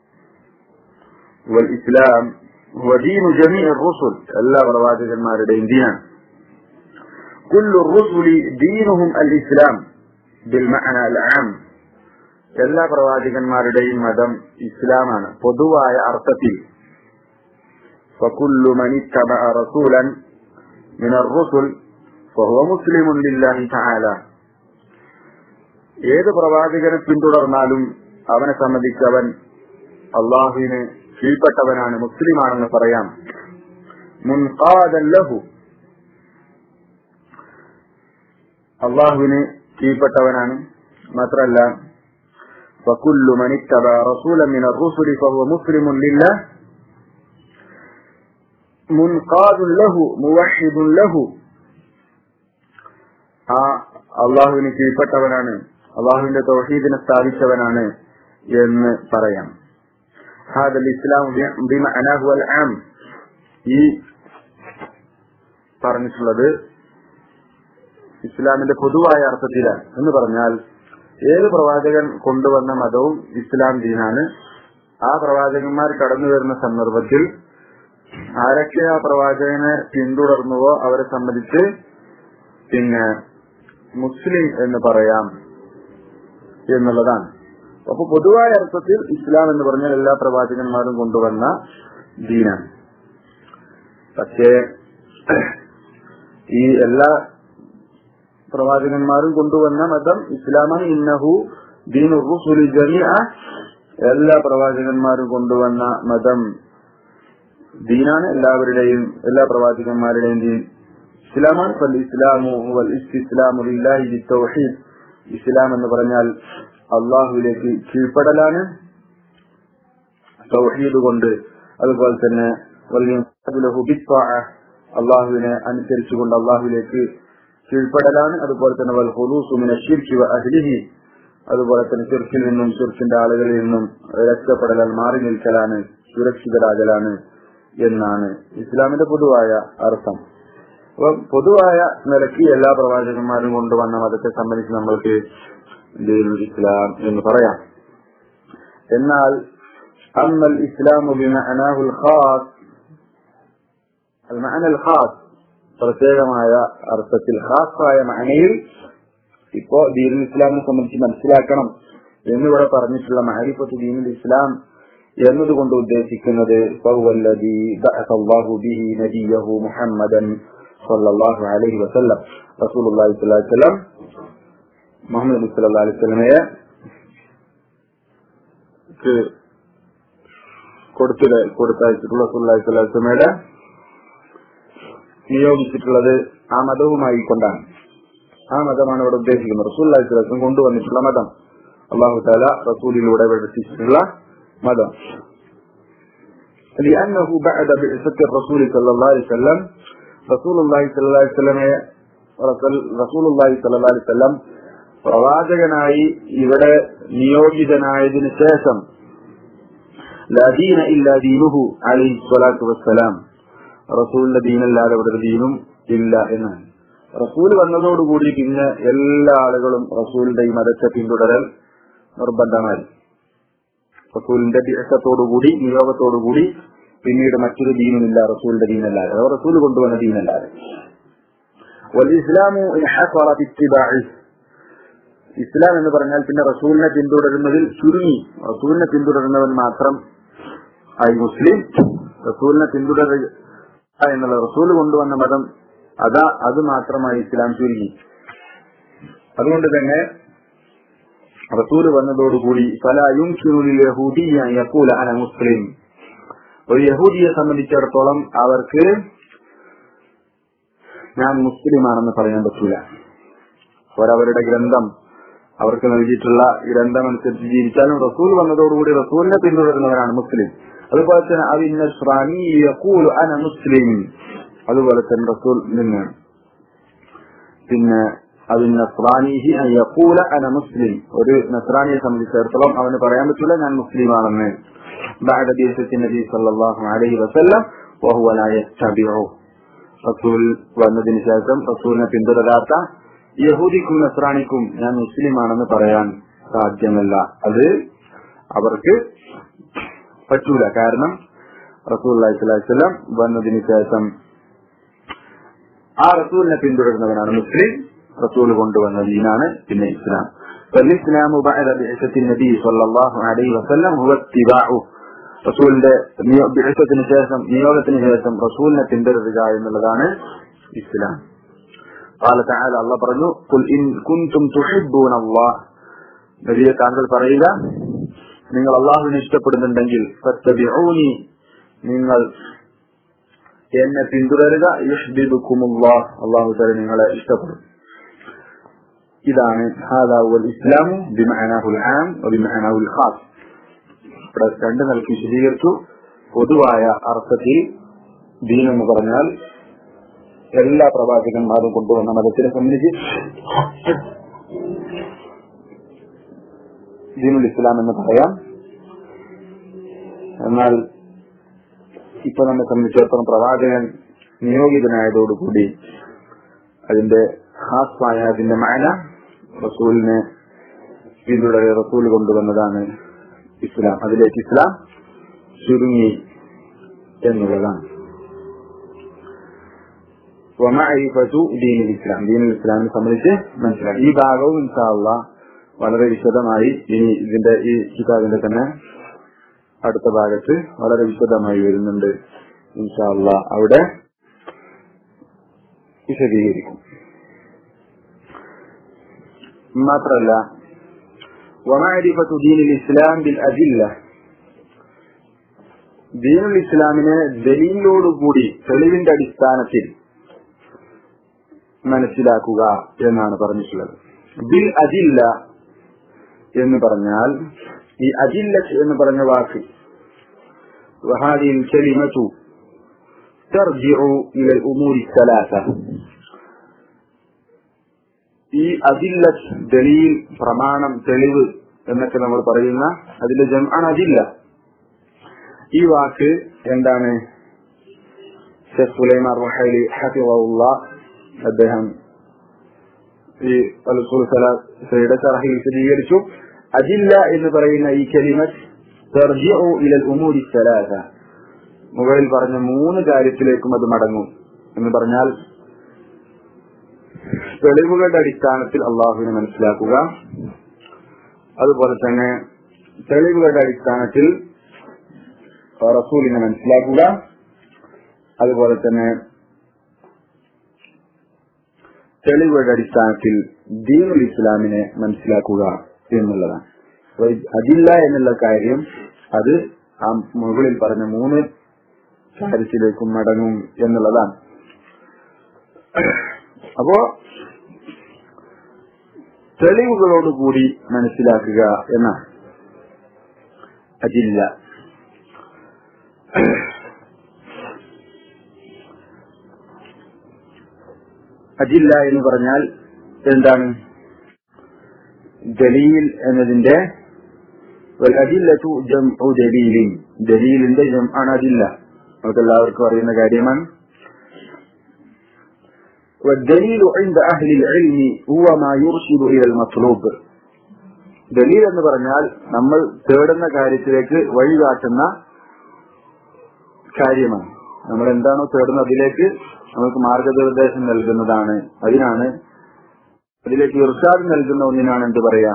വൽ ഇസ്ലാം വദീനു ജമീ റുസുൽ എല്ലാ പ്രവാചകന്മാരുടെയും ദീനാണ് كل الرسل دينهم الإسلام بالمعنى العام എല്ലാ പ്രവാചകന്മാരുടെയും മതം ഇസ്ലാമാണ് പൊതുവായ അർത്ഥത്തിൽ فكل من اتبع رسولا من الرسل فهو مسلم لله تعالى ഏത് പ്രവാചകനെ പിന്തുടർന്നാലും അവനെ സംബന്ധിച്ച് അവൻ അള്ളാഹുവിന് കീഴ്പ്പെട്ടവനാണ് മുസ്ലിമാണെന്ന് പറയാം മുൻകാദൻ ലഹു അള്ളാഹുവിന് കീഴ്പ്പെട്ടവനാണ് മാത്രല്ല فكل من اتبع رسولا من الرسل فهو مسلم لله منقاد له موحد له ആ അള്ളാഹുവിന് കീഴ്പ്പെട്ടവനാണ് അള്ളാഹുവിന്റെ തൗഹീദിനെ സ്ഥാപിച്ചവനാണ് എന്ന് പറയാം هذا الإسلام بمعناه العام ഈ പറഞ്ഞിട്ടുള്ളത് ഇസ്ലാമിന്റെ പൊതുവായ അർത്ഥത്തിലാണ് എന്ന് പറഞ്ഞാൽ ഏത് പ്രവാചകൻ കൊണ്ടുവന്ന മതവും ഇസ്ലാം ദീനാണ് ആ പ്രവാചകന്മാർ കടന്നു വരുന്ന സന്ദർഭത്തിൽ ആരൊക്കെ ആ പ്രവാചകനെ പിന്തുടർന്നുവോ അവരെ സംബന്ധിച്ച് പിന്നെ മുസ്ലിം എന്ന് പറയാം എന്നുള്ളതാണ് അപ്പൊ പൊതുവായ അർത്ഥത്തിൽ ഇസ്ലാം എന്ന് പറഞ്ഞാൽ എല്ലാ പ്രവാചകന്മാരും കൊണ്ടുവന്ന ദീനാണ് പക്ഷേ ഈ എല്ലാ പ്രവാചകന്മാരും കൊണ്ടുവന്ന മതം ഇസ്ലാമാണ് ഇന്നഹു ദീൻ റുസുലി ജമിഅ എല്ലാ പ്രവാചകന്മാരും കൊണ്ടുവന്ന മതം ദീനാണ് എല്ലാവരുടെയും എല്ലാ പ്രവാചകന്മാരുടെയും ദീൻ ഇസ്ലാമാണ് ഫൽ ഇസ്ലാമു വൽ ഇസ്തിസ്ലാമു ലില്ലാഹി ബിത്തൗഹീദ് ഇസ്ലാം എന്ന് പറഞ്ഞാൽ അള്ളാഹുവിലേക്ക് കീഴ്പ്പെടലാണ് തൗഹീദ് കൊണ്ട് അതുപോലെ തന്നെ അള്ളാഹുവിനെ അനുസരിച്ചുകൊണ്ട് അള്ളാഹുവിലേക്ക് കീഴ്പ്പെടലാണ് അതുപോലെ തന്നെ വൽ ഹുലൂസുമിനെ ഷിർക്കി അഹ്ലിഹി അതുപോലെ തന്നെ ചെറുക്കിൽ നിന്നും ചെറുക്കിന്റെ ആളുകളിൽ നിന്നും രക്ഷപ്പെടലാൽ മാറി നിൽക്കലാണ് സുരക്ഷിതരാകലാണ് എന്നാണ് ഇസ്ലാമിന്റെ പൊതുവായ അർത്ഥം അപ്പൊ പൊതുവായ നിലയ്ക്ക് എല്ലാ പ്രവാചകന്മാരും കൊണ്ടുവന്ന മതത്തെ സംബന്ധിച്ച് നമ്മൾക്ക് ദീനുൽ ഇസ്ലാം എന്ന് പറയാം എന്നാൽ അമ്മൽ ഇസ്ലാമു ബിമഅനാഹുൽ ഖാസ് المعنى الخاص പ്രത്യേകമായ അർത്ഥത്തിൽ ഖാസായ മഅനയിൽ ഇപ്പോ ദീനുൽ ഇസ്ലാമിനെ സംബന്ധിച്ച് മനസ്സിലാക്കണം എന്നിവിടെ പറഞ്ഞിട്ടുള്ള മഹരിഫത്ത് ദീനുൽ ഇസ്ലാം എന്നതുകൊണ്ട് ഉദ്ദേശിക്കുന്നത് ഫഹുവല്ലദീ ബഅസല്ലാഹു ബിഹി നബിയഹു മുഹമ്മദൻ സല്ലല്ലാഹു അലൈഹി വസല്ലം റസൂലുള്ളാഹി സ്വല്ലല്ലാഹു അലൈഹി വസല്ലം മുഹമ്മദ് നബി സല്ലല്ലാഹു അലൈഹി വസല്ലമയെ ക്ക് കൊടുത്തില്ല കൊടുത്തയച്ചിട്ടുള്ള റസൂലുള്ളാഹി സ്വല്ലല്ലാഹു അലൈഹി വസല്ലമയുടെ നിയോഗിച്ചിട്ടുള്ളത് ആ മതവുമായി കൊണ്ടാണ് ആ മതമാണ് ഇവിടെ ഉദ്ദേശിക്കുന്നത് റസൂലുള്ളാഹി സ്വല്ലല്ലാഹു അലൈഹി വസല്ലം കൊണ്ടുവന്നിട്ടുള്ള മതം അള്ളാഹു താല റസൂലിലൂടെ പഠിപ്പിച്ചിട്ടുള്ള مدى لأنه بعد بعثة الرسول صلى الله عليه وسلم رسول الله صلى الله عليه وسلم റസൂൽ സല്ലല്ലാഹു അലൈഹി വസല്ലം പ്രവാചകനായി ഇവിടെ നിയോഗിതനായതിനു ശേഷം ലദീന ഇല്ല ദീനുഹു അലൈഹി സ്വലാത്തു വസ്സലാം റസൂലിന്റെ ദീനല്ലാതെ ഇവിടെ ദീനും ഇല്ല എന്നാണ് റസൂൽ വന്നതോടുകൂടി പിന്നെ എല്ലാ ആളുകളും റസൂലിന്റെ ഈ മതത്തെ പിന്തുടരൽ നിർബന്ധമായി റസൂലിന്റെ ദിവസത്തോടുകൂടി നിയോഗത്തോടുകൂടി പിന്നീട് മറ്റൊരു ദീനുമില്ല റസൂലിന്റെ ദീനല്ലാതെ അതോ റസൂൽ കൊണ്ടുവന്ന ദീനല്ലാതെ ഇസ്ലാമു ഇസ്ലാം എന്ന് പറഞ്ഞാൽ പിന്നെ റസൂലിനെ പിന്തുടരുന്നതിൽ ചുരുങ്ങി റസൂലിനെ പിന്തുടരുന്നവൻ മാത്രം ആയി മുസ്ലിം റസൂലിനെ പിന്തുടരുക എന്നുള്ള റസൂൽ കൊണ്ടുവന്ന മതം അതാ അത് മാത്രമായി ഇസ്ലാം ചുരുങ്ങി അതുകൊണ്ട് തന്നെ റസൂല് വന്നതോടുകൂടി ഫലായും യഹൂദിയ അന മുസ്ലിം ഒരു യഹൂദിയെ സംബന്ധിച്ചിടത്തോളം അവർക്ക് ഞാൻ മുസ്ലിമാണെന്ന് പറയാൻ പറ്റൂല അവരവരുടെ ഗ്രന്ഥം അവർക്ക് നൽകിയിട്ടുള്ള ഗ്രന്ഥം അനുസരിച്ച് ജീവിച്ചാലും റസൂൽ വന്നതോടുകൂടി റസൂലിനെ പിന്തുടരുന്നവരാണ് മുസ്ലിം അതുപോലെ തന്നെ അതിന് അന മുസ്ലിം അതുപോലെ തന്നെ റസൂൽ നിന്ന് പിന്നെ അതിന് നസ്രാനിഹി യക്കൂല അന മുസ്ലിം ഒരു നസ്രാനിയെ സംബന്ധിച്ചിടത്തോളം അവന് പറയാൻ പറ്റില്ല ഞാൻ മുസ്ലിമാണെന്ന് بعد بعثة النبي صلى الله عليه وسلم وهو لا يتبعه റസൂൽ വന്നതിന് ശേഷം റസൂലിനെ പിന്തുടരാത്ത യഹൂദിക്കും നസ്രാണിക്കും ഞാൻ മുസ്ലിമാണെന്ന് പറയാൻ സാധ്യമല്ല അത് അവർക്ക് പറ്റൂല കാരണം റസൂൽ അലൈഹിസ്ലാം വന്നതിന് ശേഷം ആ റസൂലിനെ പിന്തുടരുന്നവനാണ് മുസ്ലിം റസൂൽ കൊണ്ടുവന്ന ദീനാണ് പിന്നെ ഇസ്ലാം فالإسلام بعد بعثة النبي صلى الله عليه وسلم هو اتباعه റസൂലിന്റെ ബിഴത്തിന് ശേഷം നിയോഗത്തിന് ശേഷം റസൂലിനെ പിന്തുടരുക എന്നുള്ളതാണ് ഇസ്ലാം قال تعالى الله പറഞ്ഞു قل إن كنتم تحبون الله നബിയെ താങ്കൾ പറയുക നിങ്ങൾ അള്ളാഹുവിനെ ഇഷ്ടപ്പെടുന്നുണ്ടെങ്കിൽ ഫത്തബിഊനി നിങ്ങൾ എന്നെ പിന്തുടരുക യുഷ്ബിബുക്കുമുല്ലാഹ് അള്ളാഹു തല നിങ്ങളെ ഇഷ്ടപ്പെടും ഇതാണ് ഹാദാ വൽ ഇസ്ലാമു ബിമഅനാഹുൽ ആം വബിമഅനാഹുൽ ഖാസ് ഇവിടെ രണ്ട് നിലയ്ക്ക് വിശദീകരിച്ചു പൊതുവായ അർത്ഥത്തിൽ ദീൻ എന്ന് പറഞ്ഞാൽ എല്ലാ പ്രവാചകന്മാരും കൊണ്ടുവന്ന മതത്തിനെ സംബന്ധിച്ച് ദീനുൽ ഇസ്ലാം എന്ന് പറയാം എന്നാൽ ഇപ്പൊ നമ്മെ സംബന്ധിച്ചിടത്തോളം പ്രവാചകൻ നിയോഗിതനായതോടുകൂടി അതിന്റെ ഹാസ്മായ അതിന്റെ മാന റസൂലിനെ പിന്തുടരെ റസൂൽ കൊണ്ടുവന്നതാണ് ഇസ്ലാം അതിലേക്ക് ഇസ്ലാം ചുരുങ്ങി എന്നുള്ളതാണ് വമഅരിഫത്തു ദീനുൽ ഇസ്ലാം ദീനുൽ ഇസ്ലാമിനെ സംബന്ധിച്ച് മനസ്സിലാക്കി ഈ ഭാഗവും ഇൻഷാള്ള വളരെ വിശദമായി ഇനി ഇതിന്റെ ഈ കിതാബിന്റെ തന്നെ അടുത്ത ഭാഗത്ത് വളരെ വിശദമായി വരുന്നുണ്ട് ഇൻഷാള്ള അവിടെ വിശദീകരിക്കും മാത്രല്ല ومعرفة دين الإسلام بالأدلة ദീനുൽ ഇസ്ലാമിനെ ദലീലിനോടുകൂടി തെളിവിന്റെ അടിസ്ഥാനത്തിൽ മനസ്സിലാക്കുക എന്നാണ് പറഞ്ഞിട്ടുള്ളത് ബിൽ അജില്ല എന്ന് പറഞ്ഞാൽ ഈ അജില്ല എന്ന് പറഞ്ഞ വാക്ക് وهذه الكلمة ترجع إلى الأمور الثلاثة ഈ അജില്ല ദലീൽ പ്രമാണം തെളിവ് എന്നൊക്കെ നമ്മൾ പറയുന്ന അതിന്റെ ജമാണ് അജില്ല ഈ വാക്ക് എന്താണ് ഷെഖ് സുലൈമാൻ റഹലി ഹഫിള്ള അദ്ദേഹം ഈ അൽസുൽ സലയുടെ ചറഹിൽ വിശദീകരിച്ചു അജില്ല എന്ന് പറയുന്ന ഈ കലിമത്ത് ഇലൽ ഉമൂരി സലാസ മുകളിൽ പറഞ്ഞ മൂന്ന് കാര്യത്തിലേക്കും അത് മടങ്ങും എന്ന് പറഞ്ഞാൽ തെളിവുകളുടെ അടിസ്ഥാനത്തിൽ അള്ളാഹുവിനെ മനസ്സിലാക്കുക അതുപോലെ തന്നെ തെളിവുകളുടെ അടിസ്ഥാനത്തിൽ റസൂലിനെ മനസ്സിലാക്കുക അതുപോലെ തന്നെ തെളിവുകളുടെ അടിസ്ഥാനത്തിൽ ദീനുൽ ഇസ്ലാമിനെ മനസ്സിലാക്കുക എന്നുള്ളതാണ് അപ്പൊ അതില്ല എന്നുള്ള കാര്യം അത് ആ മുകളിൽ പറഞ്ഞ മൂന്ന് കാര്യത്തിലേക്കും മടങ്ങും എന്നുള്ളതാണ് അപ്പോ തെളിവുകളോടുകൂടി മനസ്സിലാക്കുക എന്നാണ് അതില്ല അതില്ല എന്ന് പറഞ്ഞാൽ എന്താണ് ദലീൽ എന്നതിന്റെ അജില്ലു ജംഉ ദലീലിൻ ദലീലിന്റെ ജംആണ് അതില്ല നമുക്ക് എല്ലാവർക്കും അറിയുന്ന കാര്യമാണ് والدليل عند أهل العلم هو ما يرشد إلى المطلوب ദലീൽ എന്ന് പറഞ്ഞാൽ നമ്മൾ തേടുന്ന കാര്യത്തിലേക്ക് വഴികാട്ടുന്ന കാര്യമാണ് നമ്മൾ എന്താണോ തേടുന്നത് അതിലേക്ക് നമുക്ക് മാർഗനിർദ്ദേശം നൽകുന്നതാണ് അതിനാണ് അതിലേക്ക് ഇർഷാദ് നൽകുന്ന ഒന്നിനാണ് എന്ത് പറയാ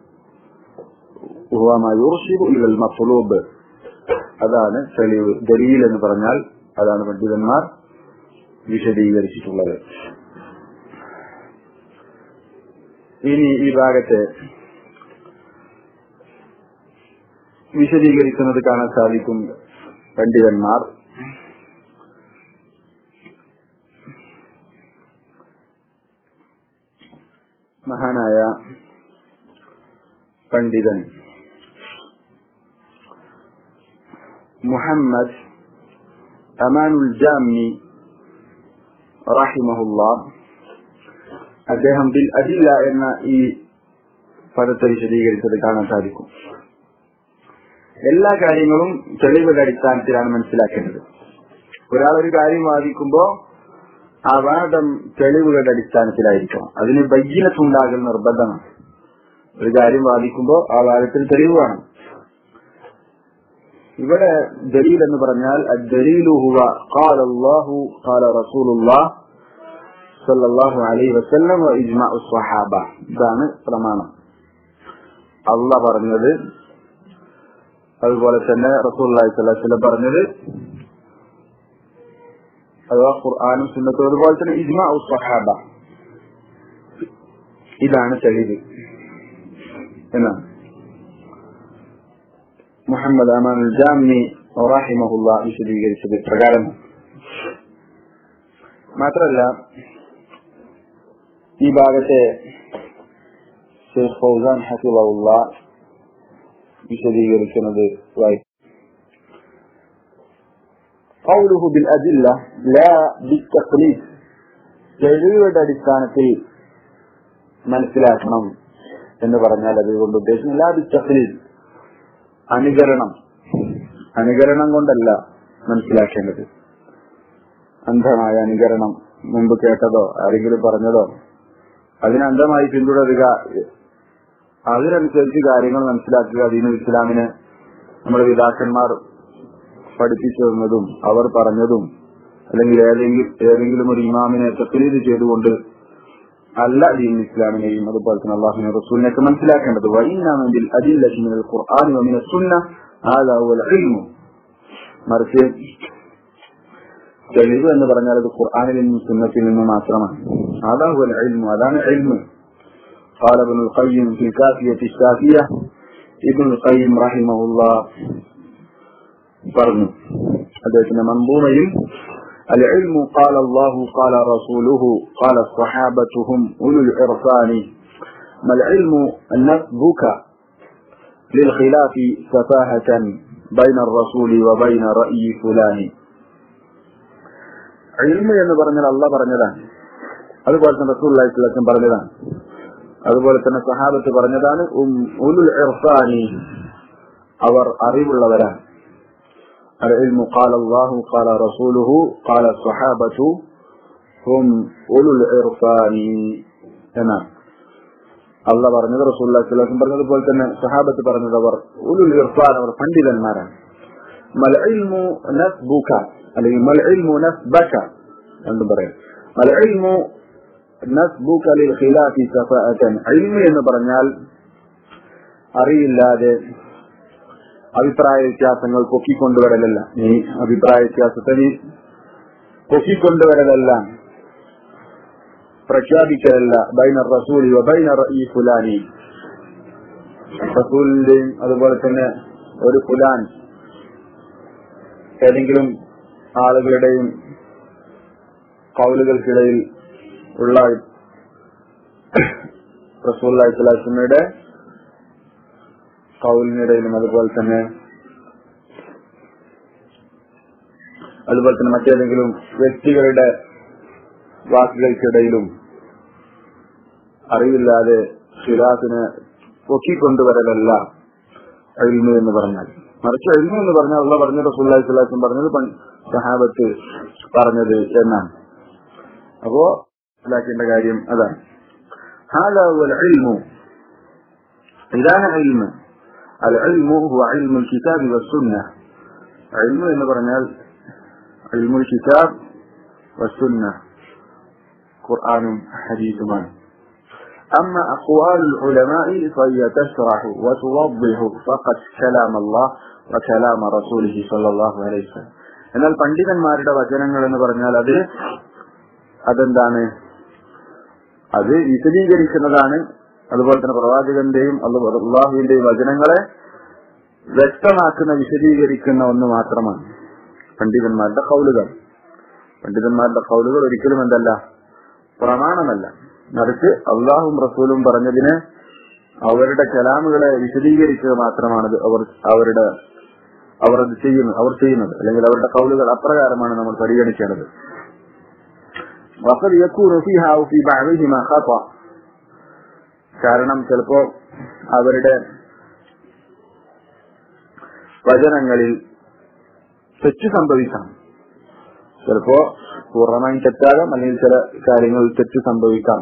മഫ്ലൂബ് അതാണ് തെളിവ് ദലീൽ എന്ന് പറഞ്ഞാൽ അതാണ് പണ്ഡിതന്മാർ വിശദീകരിച്ചിട്ടുള്ളത് ഇനി ഈ ഭാഗത്തെ വിശദീകരിക്കുന്നത് കാണാൻ സാധിക്കും പണ്ഡിതന്മാർ മഹാനായ പണ്ഡിതൻ മുഹമ്മദ് അമാനുൽ ജാമി റഹിമഹുല്ല അദ്ദേഹം ബിൽ അദില്ല എന്ന ഈ പദത്തെ വിശദീകരിച്ചത് കാണാൻ സാധിക്കും എല്ലാ കാര്യങ്ങളും തെളിവുകളുടെ അടിസ്ഥാനത്തിലാണ് മനസ്സിലാക്കേണ്ടത് ഒരാൾ ഒരു കാര്യം വാദിക്കുമ്പോ ആ വാദം തെളിവുകളുടെ അടിസ്ഥാനത്തിലായിരിക്കണം അതിന് ബയ്യനത്തുണ്ടാകൽ നിർബന്ധമാണ് ഒരു കാര്യം വാദിക്കുമ്പോ ആ വാദത്തിൽ തെളിവ് വേണം ഇവിടെ ദലീൽ എന്ന് പറഞ്ഞാൽ ദലീലു ഹുവ ഖാല അല്ലാഹു ഖാല റസൂലുള്ളാഹ് സല്ലല്ലാഹു അലൈഹി വസല്ലം വ ഇജ്മാഉ സ്വഹാബ ഇതാണ് പ്രമാണം അള്ളാഹ് പറഞ്ഞത് അതുപോലെ തന്നെ റസൂലുള്ളാഹി സ്വല്ലല്ലാഹു അലൈഹി വസല്ലം പറഞ്ഞത് അഥവാ ഖുർആാനും സുന്നത്തും അതുപോലെ തന്നെ ഇജ്മാഉ സ്വഹാബ ഇതാണ് തെളിവ് എന്നാണ് മുഹമ്മദ് അമാനുൽ ജാമി റഹിമഹുല്ല വിശദീകരിച്ചത് പ്രകാരം മാത്രല്ല ഈ ഭാഗത്തെ ഷെയ്ഖ് ഫൗസാൻ ഹഫിള്ള വിശദീകരിക്കുന്നത് വായി قوله بالأدلة لا بالتقليد തെളിവുകളുടെ അടിസ്ഥാനത്തിൽ മനസ്സിലാക്കണം എന്ന് പറഞ്ഞാൽ അതുകൊണ്ട് ഉദ്ദേശിക്കുന്നത് ലാ ബിത്തഖ്ലീദ് അനുകരണം അനുകരണം കൊണ്ടല്ല മനസ്സിലാക്കേണ്ടത് അന്ധമായ അനുകരണം മുമ്പ് കേട്ടതോ ആരെങ്കിലും പറഞ്ഞതോ അതിനന്ധമായി പിന്തുടരുക അതിനനുസരിച്ച് കാര്യങ്ങൾ മനസ്സിലാക്കുക ദീനു ഇസ്ലാമിന് നമ്മുടെ പിതാക്കന്മാർ പഠിപ്പിച്ചു തന്നതും അവർ പറഞ്ഞതും അല്ലെങ്കിൽ ഏതെങ്കിലും ഏതെങ്കിലും ഒരു ഇമാമിനെ തക്ലീദ് ചെയ്തുകൊണ്ട് അല്ല ദീൻ ഇസ്ലാമിനെയും അതുപോലെ തന്നെ അള്ളാഹുവിനെ റസൂലിനെയൊക്കെ മനസ്സിലാക്കേണ്ടത് വൈനാമെങ്കിൽ അതിൽ ഖുർആൻ വമിന സുന്ന ഇൽമു മറിച്ച് തെളിവ് എന്ന് പറഞ്ഞാൽ അത് ഖുർആനിൽ നിന്നും സുന്നത്തിൽ നിന്നും മാത്രമാണ് അതാഹു ഇൽമു അതാണ് ഇൽമു قال ابن القيم في الكافية الشافية ابن القيم رحمه الله പറഞ്ഞു അദ്ദേഹത്തിന്റെ മമ്പൂമയിൽ العلم قال الله قال رسوله قال الصحابة هم أولو العرفان ما العلم نسبك للخلاف سفاهة بين الرسول وبين رأي فلان علم എന്ന് പറഞ്ഞാൽ അല്ല പറഞ്ഞതാണ് അതുപോലെ തന്നെ റസൂൽ അള്ളാഹിസ്ലാം പറഞ്ഞതാണ് അതുപോലെ തന്നെ സഹാബത്ത് പറഞ്ഞതാണ് ഉലുൽ ഇർഫാനി അവർ അറിവുള്ളവരാണ് العلم قال الله قال رسوله قال الصحابة هم أولو العرفان هنا അല്ല പറഞ്ഞത് റസൂല്ലാ സ്വലാസം പറഞ്ഞതുപോലെ തന്നെ സഹാബത്ത് പറഞ്ഞത് അവർ ഉലുൽ ഇർഫാൻ അവർ പണ്ഡിതന്മാരാണ് മൽ ഇൽമു നസ്ബുക അല്ലെങ്കിൽ മൽ ഇൽമു നസ്ബക എന്നും പറയാം മൽ ഇൽമു നസ്ബുക ലിൽ ഖിലാഫി സഫഅതൻ ഇൽമു എന്ന് പറഞ്ഞാൽ അറിയില്ലാതെ അഭിപ്രായ വ്യത്യാസങ്ങൾ പൊക്കിക്കൊണ്ടുവരലല്ല നീ അഭിപ്രായ വ്യത്യാസത്തെ നീ പൊക്കിക്കൊണ്ടുവരലല്ല പ്രഖ്യാപിക്കലല്ല ബൈന റസൂലി ബൈന ഈ ഫുലാനി റസൂലിന്റെയും അതുപോലെ തന്നെ ഒരു ഫുലാൻ ഏതെങ്കിലും ആളുകളുടെയും കൗലുകൾക്കിടയിൽ ഉള്ള റസൂൽ അലൈഹിസ്ലാസ്മയുടെ കൗലിനിടയിലും അതുപോലെ തന്നെ അതുപോലെ തന്നെ മറ്റേതെങ്കിലും വ്യക്തികളുടെ വാക്കുകൾക്കിടയിലും അറിവില്ലാതെ ഷിറാസിനെ പൊക്കിക്കൊണ്ടുവരലല്ല എൽമു എന്ന് പറഞ്ഞാൽ മറിച്ച് എൽമു എന്ന് പറഞ്ഞാൽ അള്ള പറഞ്ഞ റസൂല്ലാഹി സ്വലാസും പറഞ്ഞത് സഹാബത്ത് പറഞ്ഞത് എന്നാണ് അപ്പോ മനസ്സിലാക്കേണ്ട കാര്യം അതാണ് هذا هو العلم إذا علم العلم هو علم الكتاب والسنة علم എന്ന് പറഞ്ഞാൽ علم الكتاب والسنة قرآن حديث من أما أقوال العلماء فهي تشرح وتوضح فقط كلام الله وكلام رسوله صلى الله عليه وسلم എന്നാൽ പണ്ഡിതന്മാരുടെ വചനങ്ങൾ എന്ന് പറഞ്ഞാൽ അത് അതെന്താണ് അത് വിശദീകരിക്കുന്നതാണ് അതുപോലെ തന്നെ പ്രവാചകന്റെയും അള്ളാഹുവിന്റെയും വചനങ്ങളെ വ്യക്തമാക്കുന്ന വിശദീകരിക്കുന്ന ഒന്ന് മാത്രമാണ് പണ്ഡിതന്മാരുടെ കൗലുകൾ പണ്ഡിതന്മാരുടെ കൗലുകൾ ഒരിക്കലും എന്തല്ല പ്രമാണമല്ല മറിച്ച് അള്ളാഹും റസൂലും പറഞ്ഞതിന് അവരുടെ കലാമുകളെ വിശദീകരിക്കുക മാത്രമാണ് അവർ അവരുടെ അവർ അത് ചെയ്യുന്നത് അവർ ചെയ്യുന്നത് അല്ലെങ്കിൽ അവരുടെ കൗലുകൾ അപ്രകാരമാണ് നമ്മൾ പരിഗണിക്കേണ്ടത് وقد يكون فيها أو في بعضهما خطأ കാരണം ചിലപ്പോ അവരുടെ വചനങ്ങളിൽ തെറ്റ് സംഭവിക്കാം ചിലപ്പോ പൂർണ്ണമായും തെറ്റാകാം അല്ലെങ്കിൽ ചില കാര്യങ്ങളിൽ തെറ്റ് സംഭവിക്കാം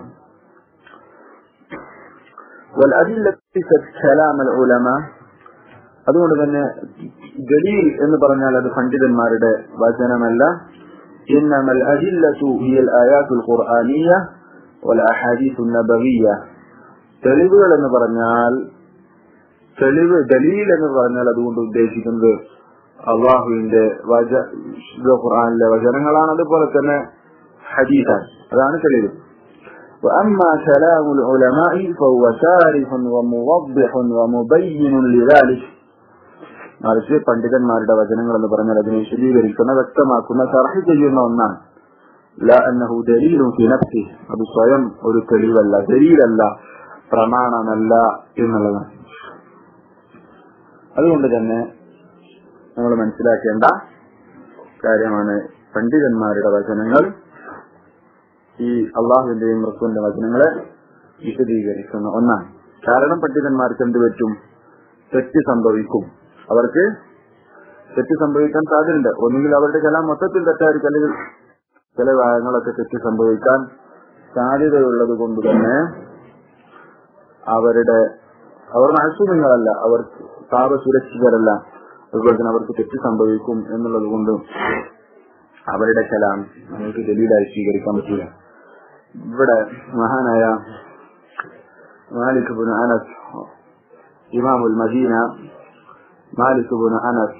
അതുകൊണ്ട് തന്നെ ദലീൽ എന്ന് പറഞ്ഞാൽ അത് പണ്ഡിതന്മാരുടെ വചനമല്ല إنما الأدلة هي الآيات القرآنية والأحاديث النبوية തെളിവുകൾ എന്ന് പറഞ്ഞാൽ തെളിവ് ദലീൽ എന്ന് പറഞ്ഞാൽ അതുകൊണ്ട് ഉദ്ദേശിക്കുന്നത് അള്ളാഹുവിന്റെ വച ഖുർആാനിലെ വചനങ്ങളാണ് അതുപോലെ തന്നെ ഹദീസാണ് അതാണ് തെളിവ് وأما كلام العلماء فهو شارح وموضح ومبين لذلك മറിച്ച് പണ്ഡിതന്മാരുടെ വചനങ്ങൾ എന്ന് പറഞ്ഞാൽ അതിനെ വിശദീകരിക്കുന്ന വ്യക്തമാക്കുന്ന ഷർഹ് ചെയ്യുന്ന ഒന്നാണ് ല അന്നഹു ദലീലും ഫിനഫ്സി അത് സ്വയം ഒരു തെളിവല്ല ദലീലല്ല പ്രമാണമല്ല എന്നുള്ളതാണ് അതുകൊണ്ട് തന്നെ നമ്മൾ മനസ്സിലാക്കേണ്ട കാര്യമാണ് പണ്ഡിതന്മാരുടെ വചനങ്ങൾ ഈ അള്ളാഹുവിന്റെയും റസൂലിന്റെ വചനങ്ങളെ വിശദീകരിക്കുന്ന ഒന്നാണ് കാരണം പണ്ഡിതന്മാർക്ക് എന്ത് പറ്റും തെറ്റ് സംഭവിക്കും അവർക്ക് തെറ്റ് സംഭവിക്കാൻ സാധ്യതയുണ്ട് ഒന്നുകിൽ അവരുടെ കലാം മൊത്തത്തിൽ തെറ്റായിരിക്കും അല്ലെങ്കിൽ ചില ഭാഗങ്ങളൊക്കെ തെറ്റ് സംഭവിക്കാൻ സാധ്യതയുള്ളത് കൊണ്ട് തന്നെ അവരുടെ അവർ മത്സൂമികളല്ല അവർ താപസുരക്ഷിതരല്ല അതുപോലെ തന്നെ അവർക്ക് തെറ്റ് സംഭവിക്കും എന്നുള്ളത് കൊണ്ട് അവരുടെ കലാം നമുക്ക് ദലീലായി സ്വീകരിക്കാൻ പറ്റില്ല ഇവിടെ മഹാനായ മാലിക് ബുൻ അനസ് ഇമാമുൽ മദീന മാലിക് ബുൻ അനസ്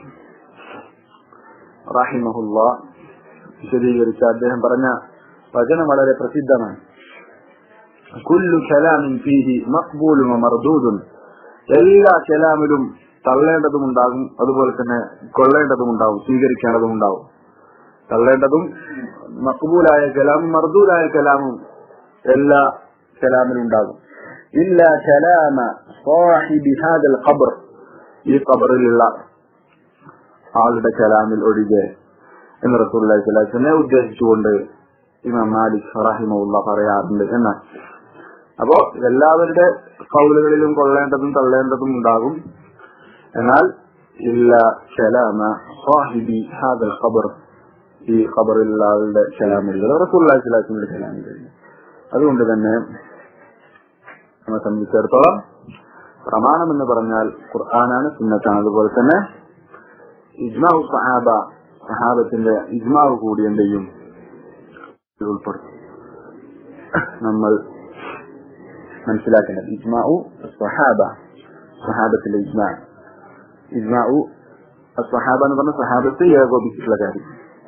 റഹിമഹുല്ല വിശദീകരിച്ച അദ്ദേഹം പറഞ്ഞ വചനം വളരെ പ്രസിദ്ധമാണ് കുല്ലു കലാമിൻ ഫീഹി മഖ്ബൂലും മർദൂദും എല്ലാ കലാമിലും തള്ളേണ്ടതുമുണ്ടാകും അതുപോലെ തന്നെ കൊള്ളേണ്ടതുമുണ്ടാവും സ്വീകരിക്കേണ്ടതുമുണ്ടാവും തള്ളേണ്ടതും മക്ബൂലായ കലാമും മർദൂലായ കലാമും എല്ലാ കലാമിലും ഉണ്ടാകും ഇല്ല കലാമ സാഹിബി ഹാദൽ ഖബർ ഈ ഖബറിലുള്ള ആളുടെ കലാമിൽ ഒഴികെ എന്ന് റസൂലുള്ളാഹി സ്വല്ലല്ലാഹു അലൈഹി വസല്ലം ഉദ്ദേശിച്ചുകൊണ്ട് ഇമാം മാലിക് റഹിമഹുള്ള പറയാറുണ്ട് എന്നാണ് അപ്പോ എല്ലാവരുടെ കൗലുകളിലും കൊള്ളേണ്ടതും തള്ളേണ്ടതും ഉണ്ടാകും എന്നാൽ ഇല്ല കലാമ സാഹിബി ഹാദൽ ഖബർ ഈ ഖബറിലുള്ള ആളുടെ കലാമില്ല റസൂലുള്ളാഹി സ്വല്ലല്ലാഹു അലൈഹി വസല്ലം കലാമില്ല അതുകൊണ്ട് തന്നെ നമ്മെ സംബന്ധിച്ചിടത്തോളം പ്രമാണം എന്ന് പറഞ്ഞാൽ ഖുർആനാണ് സുന്നത്താണ് അതുപോലെ തന്നെ ഇജ്മാവ് സഹാബ സഹാബത്തിന്റെ ഇജ്മാവ് കൂടി എന്ത് ചെയ്യും ഉൾപ്പെടുത്തും നമ്മൾ മനസ്സിലാക്കേണ്ടത് ഇജ്മാവു സഹാബ സഹാബത്തിന്റെ ഇജ്മാ ഇജ്മാഉ സഹാബ എന്ന് പറഞ്ഞ സഹാബത്ത് ഏകോപിച്ചിട്ടുള്ള കാര്യം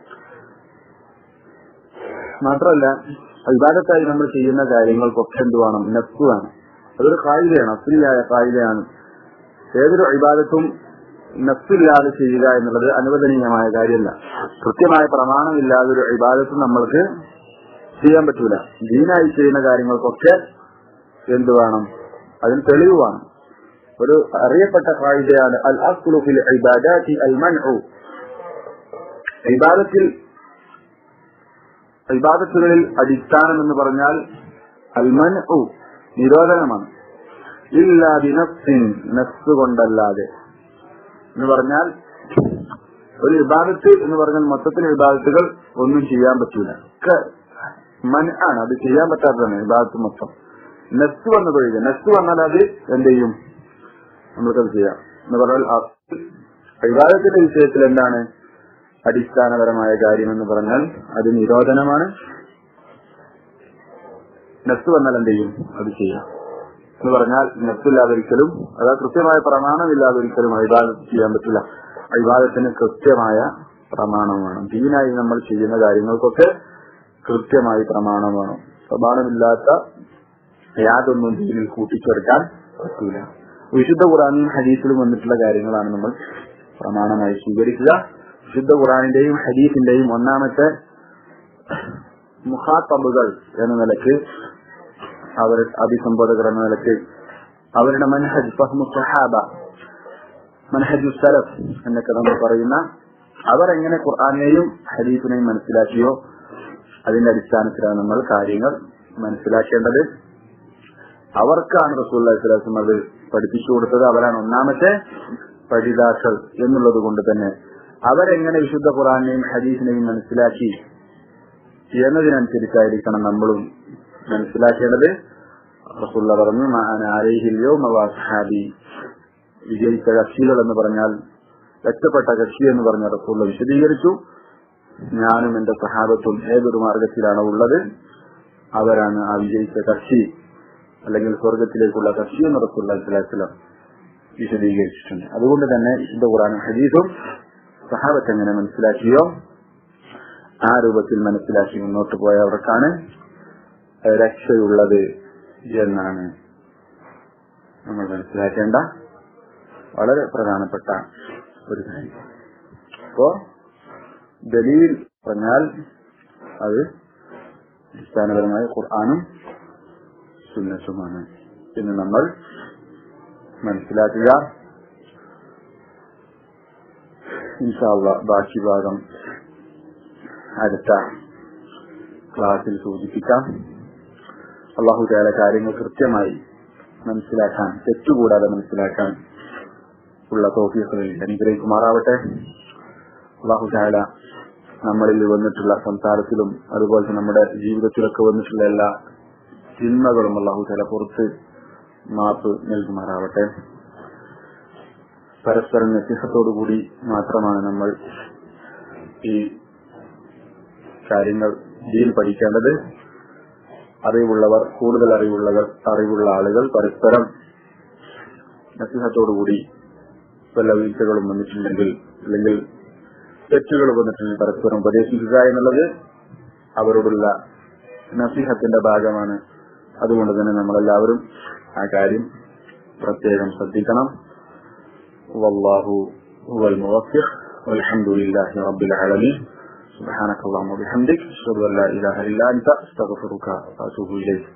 മാത്രമല്ല വിവാദത്തായി നമ്മൾ ചെയ്യുന്ന കാര്യങ്ങൾക്കൊക്കെ എന്ത് വേണം നെഫ് വേണം അതൊരു കായികയാണ് അസ്ലിയായ കായികയാണ് ഏതൊരു ഇബാദത്തും നഫ്സില്ലാതെ ചെയ്യുക എന്നുള്ളത് അനുവദനീയമായ കാര്യമല്ല കൃത്യമായ പ്രമാണമില്ലാതെ ഒരു ഇബാദത്തും നമ്മൾക്ക് ചെയ്യാൻ പറ്റൂല ദീനായി ചെയ്യുന്ന കാര്യങ്ങൾക്കൊക്കെ എന്ത് വേണം അതിന് തെളിവ് വേണം ഒരു അറിയപ്പെട്ട കായികയാണ് അൽ അസ്ലു ഫിൽ ഇബാദാത്തി അൽ മൻഉ ഇബാദത്തിൽ ഇബാദത്തുകളിൽ അടിസ്ഥാനം എന്ന് പറഞ്ഞാൽ അൽ മൻഉ നിരോധനമാണ് ഇല്ലാ ബിനഫ്സിൻ നഫ്സ് കൊണ്ടല്ലാതെ എന്ന് പറഞ്ഞാൽ ഒരു വിഭാഗത്ത് എന്ന് പറഞ്ഞാൽ മൊത്തത്തിൽ വിഭാഗത്തുകൾ ഒന്നും ചെയ്യാൻ പറ്റൂല ഒക്കെ മൻ ആണ് അത് ചെയ്യാൻ പറ്റാത്തതാണ് വിഭാഗത്ത് മൊത്തം നെസ് വന്നതൊഴികെ നെസ് വന്നാൽ അത് എന്ത് ചെയ്യും നമ്മൾക്കത് ചെയ്യാം എന്ന് പറഞ്ഞാൽ വിവാദത്തിന്റെ വിഷയത്തിൽ എന്താണ് അടിസ്ഥാനപരമായ കാര്യം എന്ന് പറഞ്ഞാൽ അത് നിരോധനമാണ് നെസ് വന്നാൽ എന്ത് ചെയ്യും അത് ചെയ്യാം എന്ന് പറഞ്ഞാൽ നെസ്സില്ലാതൊരിക്കലും അതായത് കൃത്യമായ പ്രമാണമില്ലാതൊരിക്കലും അഭിവാദത്ത് ചെയ്യാൻ പറ്റില്ല അഭിവാദത്തിന് കൃത്യമായ പ്രമാണം വേണം ദീനായി നമ്മൾ ചെയ്യുന്ന കാര്യങ്ങൾക്കൊക്കെ കൃത്യമായി പ്രമാണം വേണം പ്രമാണമില്ലാത്ത യാതൊന്നും ദീനിൽ കൂട്ടിച്ചേർക്കാൻ പറ്റൂല വിശുദ്ധ ഖുറാനും ഹദീസിലും വന്നിട്ടുള്ള കാര്യങ്ങളാണ് നമ്മൾ പ്രമാണമായി സ്വീകരിക്കുക വിശുദ്ധ ഖുറാനിന്റെയും ഹദീസിന്റെയും ഒന്നാമത്തെ മുഖാത്തബുകൾ എന്ന നിലയ്ക്ക് അവർ അഭിസംബോധകർ എന്ന നിലയ്ക്ക് അവരുടെ മനഹജ് ഫഹ്മു സഹാബ മനഹജു സലഫ് എന്നൊക്കെ നമ്മൾ പറയുന്ന അവർ എങ്ങനെ ഖുർആാനെയും ഹദീസിനെയും മനസ്സിലാക്കിയോ അതിന്റെ അടിസ്ഥാനത്തിലാണ് നമ്മൾ കാര്യങ്ങൾ മനസ്സിലാക്കേണ്ടത് അവർക്കാണ് റസൂൽ അലൈഹിസ്ലാം അത് പഠിപ്പിച്ചു കൊടുത്തത് അവരാണ് ഒന്നാമത്തെ പഠിതാക്കൾ എന്നുള്ളത് കൊണ്ട് തന്നെ അവരെങ്ങനെ വിശുദ്ധ ഖുറാനെയും ഹദീസിനെയും മനസ്സിലാക്കി എന്നതിനനുസരിച്ചായിരിക്കണം നമ്മളും മനസ്സിലാക്കേണ്ടത് റസുള്ള പറഞ്ഞു ആരേഹില്യോ മവാസ്ഹാബി വിജയിച്ച കക്ഷികൾ എന്ന് പറഞ്ഞാൽ രക്ഷപ്പെട്ട കക്ഷി എന്ന് പറഞ്ഞ റസൂള്ള വിശദീകരിച്ചു ഞാനും എന്റെ സഹാബത്തും ഏതൊരു മാർഗത്തിലാണോ ഉള്ളത് അവരാണ് ആ വിജയിച്ച കക്ഷി അല്ലെങ്കിൽ സ്വർഗത്തിലേക്കുള്ള കക്ഷി എന്ന് റസൂള്ള ഇസ്ലാസ്ലം വിശദീകരിച്ചിട്ടുണ്ട് അതുകൊണ്ട് തന്നെ വിശുദ്ധ ഖുറാനും ഹദീസും സഹാബത്ത് എങ്ങനെ മനസ്സിലാക്കിയോ ആ രൂപത്തിൽ മനസ്സിലാക്കി മുന്നോട്ട് പോയവർക്കാണ് രക്ഷയുള്ളത് എന്നാണ് നമ്മൾ മനസ്സിലാക്കേണ്ട വളരെ പ്രധാനപ്പെട്ട ഒരു കാര്യം അപ്പോ ദലീൽ പറഞ്ഞാൽ അത് അടിസ്ഥാനപരമായ ഖുർആാനും സുന്നത്തുമാണ് എന്ന് നമ്മൾ മനസ്സിലാക്കുക ഇൻഷാല്ല ബാക്കി ഭാഗം അടുത്ത ക്ലാസ്സിൽ സൂചിപ്പിക്കാം അള്ളാഹു താല കാര്യങ്ങൾ കൃത്യമായി മനസ്സിലാക്കാൻ തെറ്റുകൂടാതെ മനസ്സിലാക്കാൻ ഉള്ള തോഫിയങ്ങളിൽ അനുഗ്രഹിക്കുമാറാവട്ടെ അള്ളാഹു താല നമ്മളിൽ വന്നിട്ടുള്ള സംസാരത്തിലും അതുപോലെ തന്നെ നമ്മുടെ ജീവിതത്തിലൊക്കെ വന്നിട്ടുള്ള എല്ലാ തിന്മകളും അള്ളാഹു താല പുറത്ത് മാപ്പ് നൽകുമാറാവട്ടെ പരസ്പരം വ്യത്യസ്തത്തോടുകൂടി മാത്രമാണ് നമ്മൾ ഈ കാര്യങ്ങൾ ഇതിൽ പഠിക്കേണ്ടത് അറിവുള്ളവർ കൂടുതൽ അറിവുള്ളവർ അറിവുള്ള ആളുകൾ പരസ്പരം നസിഹത്തോടുകൂടി വല്ല വീഴ്ചകളും വന്നിട്ടുണ്ടെങ്കിൽ അല്ലെങ്കിൽ തെറ്റുകൾ വന്നിട്ടുണ്ടെങ്കിൽ പരസ്പരം ഉപദേശിക്കുക എന്നുള്ളത് അവരോടുള്ള നസിഹത്തിന്റെ ഭാഗമാണ് അതുകൊണ്ട് തന്നെ നമ്മളെല്ലാവരും ആ കാര്യം പ്രത്യേകം ശ്രദ്ധിക്കണം വല്ലാഹു هو الموفق والحمد لله رب العالمين سبحانك اللهم وبحمدك أشهد أن لا إله إلا أنت أستغفرك وأتوب إليك